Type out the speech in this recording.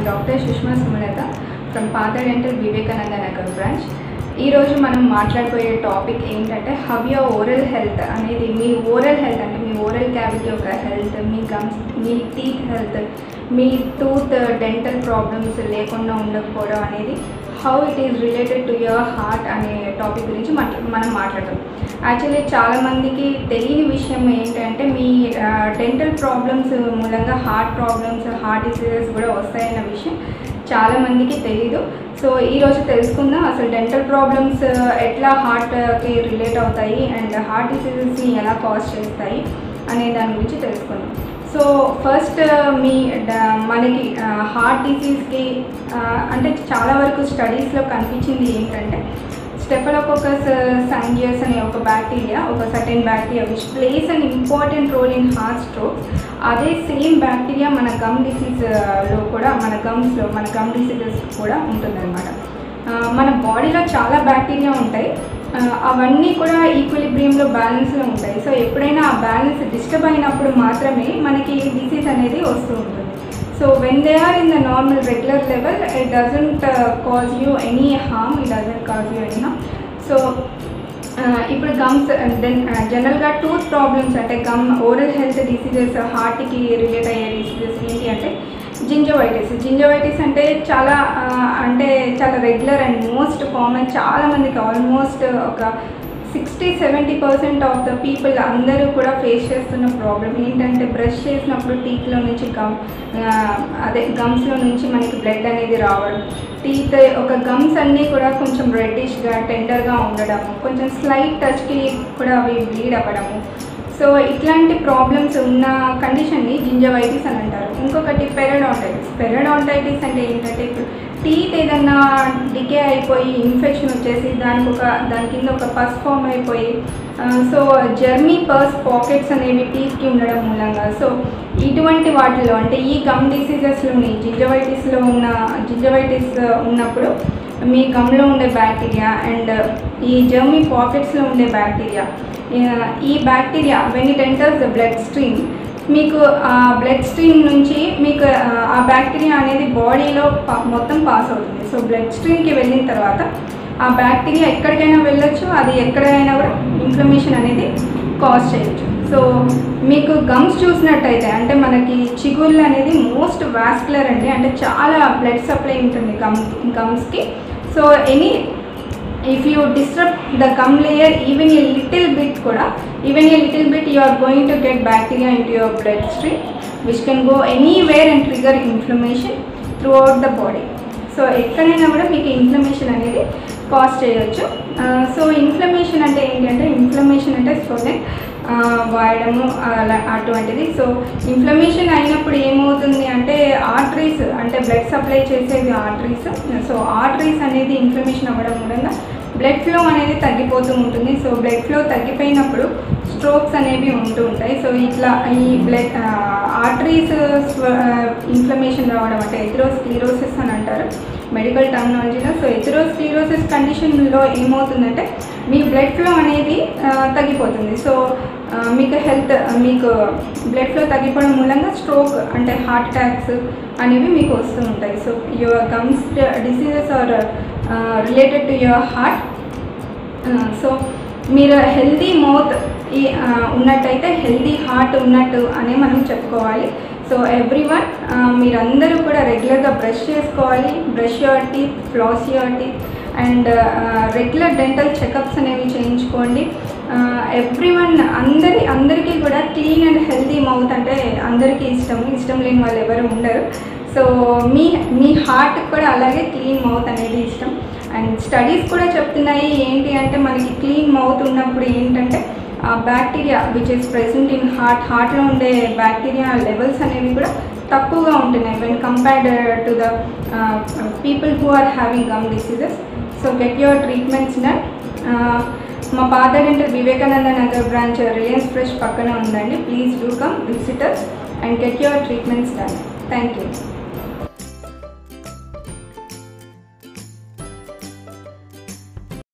doctor Sushma Sumalatha from Partha dental Vivekananda Nagar branch ఈరోజు మనం మాట్లాడబోయే టాపిక్ ఏంటంటే హౌ యువర్ ఓరల్ హెల్త్ అనేది మీ ఓరల్ హెల్త్ అంటే మీ ఓరల్ క్యావిటీ యొక్క హెల్త్ మీ గమ్స్ మీ టీత్ హెల్త్ మీ టూత్ డెంటల్ ప్రాబ్లమ్స్ లేకుండా ఉండకపోవడం అనేది how it is related to your heart అనే టాపిక్ గురించి మాట్లా మనం మాట్లాడతాం యాక్చువల్లీ చాలామందికి తెలియని విషయం ఏంటంటే మీ డెంటల్ ప్రాబ్లమ్స్ మూలంగా హార్ట్ ప్రాబ్లమ్స్ హార్ట్ డిసీజెస్ కూడా వస్తాయన్న విషయం చాలామందికి తెలీదు సో ఈరోజు తెలుసుకుందాం అసలు డెంటల్ ప్రాబ్లమ్స్ ఎట్లా హార్ట్కి రిలేట్ అవుతాయి అండ్ హార్ట్ డిసీజెస్ని ఎలా కాజ్ చేస్తాయి అనే దాని గురించి తెలుసుకుందాం సో ఫస్ట్ మీ డ- మనకి హార్ట్ డిసీజ్కి అంటే చాలా వరకు స్టడీస్లో కనిపించింది ఏంటంటే స్టెఫలోకోకస్ సంజియస్ అనే ఒక బ్యాక్టీరియా ఒక certain bacteria which plays an important role in heart stroke అదే సేమ్ బ్యాక్టీరియా మన గమ్ డిసీజ్లో కూడా మన గమ్స్లో మన గమ్ డిసీజెస్ కూడా ఉంటుందన్నమాట ఆ, మన బాడీలో చాలా బ్యాక్టీరియా ఉంటాయి ఆ, అవన్నీ కూడా ఈక్విలిబ్రియంలో బ్యాలెన్స్లో ఉంటాయి సో ఎప్పుడైనా ఆ బ్యాలెన్స్ డిస్టర్బ్ అయినప్పుడు మాత్రమే మనకి డిసీజ్ అనేది వస్తూ ఉంటుంది so when they are in the normal regular level it doesn't cause you any harm it doesn't cause you any harm so ఇప్పుడు గమ్స్ దెన్ జనరల్గా టూత్ ప్రాబ్లమ్స్ అంటే గమ్ ఓరల్ హెల్త్ డిసీజెస్ హార్ట్కి relate అయ్యే diseases ఏంటి అంటే జింజోవైటిస్ జింజోవైటిస్ అంటే చాలా ఆ, అంటే చాలా రెగ్యులర్ అండ్ మోస్ట్ కామన్ చాలా మందికి ఆల్మోస్ట్ ఒక sixty seventy percent of the people అందరూ కూడా ఫేస్ చేస్తున్న ప్రాబ్లం ఏంటంటే బ్రష్ చేసినప్పుడు టీత్లో నుంచి గమ్ ఆ, అదే గమ్స్లో నుంచి మనకి బ్లడ్ అనేది రావడం టీత్ ఒక గమ్స్ అన్నీ కూడా కొంచెం రెడ్డిష్గా టెండర్గా ఉండడము కొంచెం స్లైట్ టచ్కి కూడా అవి బ్లీడ్ అవ్వడము సో ఇట్లాంటి ప్రాబ్లమ్స్ ఉన్న కండిషన్ని జింజవైటిస్ అని అంటారు ఇంకొకటి పెరడాంటైటిస్ పెరడాంటైటిస్ అంటే ఏంటంటే ఇప్పుడు టీత్ ఏదన్నా డికే అయిపోయి ఇన్ఫెక్షన్ వచ్చేసి దానికి ఒక దాని కింద ఒక పస్ ఫామ్ అయిపోయి ఆ, సో జర్మీ పర్స్ పాకెట్స్ అనేవి టీత్కి ఉండడం మూలంగా సో ఇటువంటి వాటిలో అంటే ఈ గమ్ డిసీజెస్లోని జింజవైటిస్లో ఉన్న జింజవైటిస్ ఉన్నప్పుడు మీ గమ్లో ఉండే బ్యాక్టీరియా అండ్ ఈ జర్మీ పాకెట్స్లో ఉండే బ్యాక్టీరియా ఈ bacteria when it enters the blood stream మీకు ఆ బ్లడ్ స్ట్రీమ్ నుంచి మీకు ఆ, ఆ బ్యాక్టీరియా అనేది బాడీలో పా- మొత్తం పాస్ అవుతుంది సో బ్లడ్ స్ట్రీమ్కి వెళ్ళిన తర్వాత ఆ బ్యాక్టీరియా ఎక్కడికైనా వెళ్ళొచ్చు అది ఎక్కడైనా కూడా ఇన్ఫ్లమేషన్ అనేది కాజ్ చేయొచ్చు సో మీకు గమ్స్ చూసినట్టయితే అంటే మనకి చిగుళ్ళు అనేది మోస్ట్ వాస్కులర్ అండి అంటే చాలా బ్లడ్ సప్లై ఉంటుంది గమ్ గమ్స్కి so any if you disturb the gum layer even a little bit కూడా even a little bit you are going to get bacteria into your blood stream which can go anywhere and trigger inflammation throughout the body so ఎక్కడైనా కూడా మీకు inflammation అనేది cause చేయొచ్చు so inflammation అంటే ఏంటి అంటే inflammation అంటే స్వెన్ వాడము అలా అటువంటిది సో ఇన్ఫ్లమేషన్ అయినప్పుడు ఏమవుతుంది అంటే ఆర్టరీస్ అంటే బ్లడ్ సప్లై చేసేవి ఆర్టరీస్ సో ఆర్టరీస్ అనేది ఇన్ఫ్లమేషన్ అవ్వడం మూలంగా బ్లడ్ ఫ్లో అనేది తగ్గిపోతూ ఉంటుంది సో బ్లడ్ ఫ్లో తగ్గిపోయినప్పుడు స్ట్రోక్స్ అనేవి ఉంటూ ఉంటాయి సో ఇట్లా ఈ బ్లడ్ ఆర్టరీస్ ఇన్ఫ్లమేషన్ రావడం అంటే ఎథిరోస్క్లీరోసిస్ అని అంటారు మెడికల్ టర్మినాలజీలో సో ఎథిరోస్క్లీరోసిస్ కండిషన్లో ఏమవుతుందంటే మీ బ్లడ్ ఫ్లో అనేది ఆ, తగ్గిపోతుంది సో ఆ, మీకు హెల్త్ మీకు బ్లడ్ ఫ్లో తగ్గిపోవడం మూలంగా స్ట్రోక్ అంటే హార్ట్ అటాక్స్ అనేవి మీకు వస్తూ ఉంటాయి so your gums diseases are related to your heart so మీరు హెల్దీ మౌత్ ఈ ఆ, ఉన్నట్టయితే హెల్దీ హార్ట్ ఉన్నట్టు అనే మనం చెప్పుకోవాలి సో ఎవ్రీ వన్ మీరందరూ కూడా రెగ్యులర్గా బ్రష్ చేసుకోవాలి brush your teeth floss your teeth and regular dental checkups అనేవి చేయించుకోండి ఎవ్రీ వన్ అందరి అందరికీ కూడా క్లీన్ అండ్ హెల్దీ మౌత్ అంటే అందరికీ ఇష్టం ఇష్టం లేని వాళ్ళు ఎవరు ఉండరు సో మీ మీ హార్ట్ కూడా అలాగే క్లీన్ మౌత్ అనేది ఇష్టం అండ్ స్టడీస్ కూడా చెప్తున్నాయి ఏంటి అంటే మనకి క్లీన్ మౌత్ ఉన్నప్పుడు ఏంటంటే ఆ bacteria which is present in heart హార్ట్లో ఉండే బ్యాక్టీరియా లెవెల్స్ అనేవి కూడా తక్కువగా ఉంటున్నాయి when compared to the people who are having gum diseases so get your treatments done మా పాత dental Vivekananda Nagar branch Reliance Fresh పక్కన ఉందండి please do come visitors and get your treatments done thank you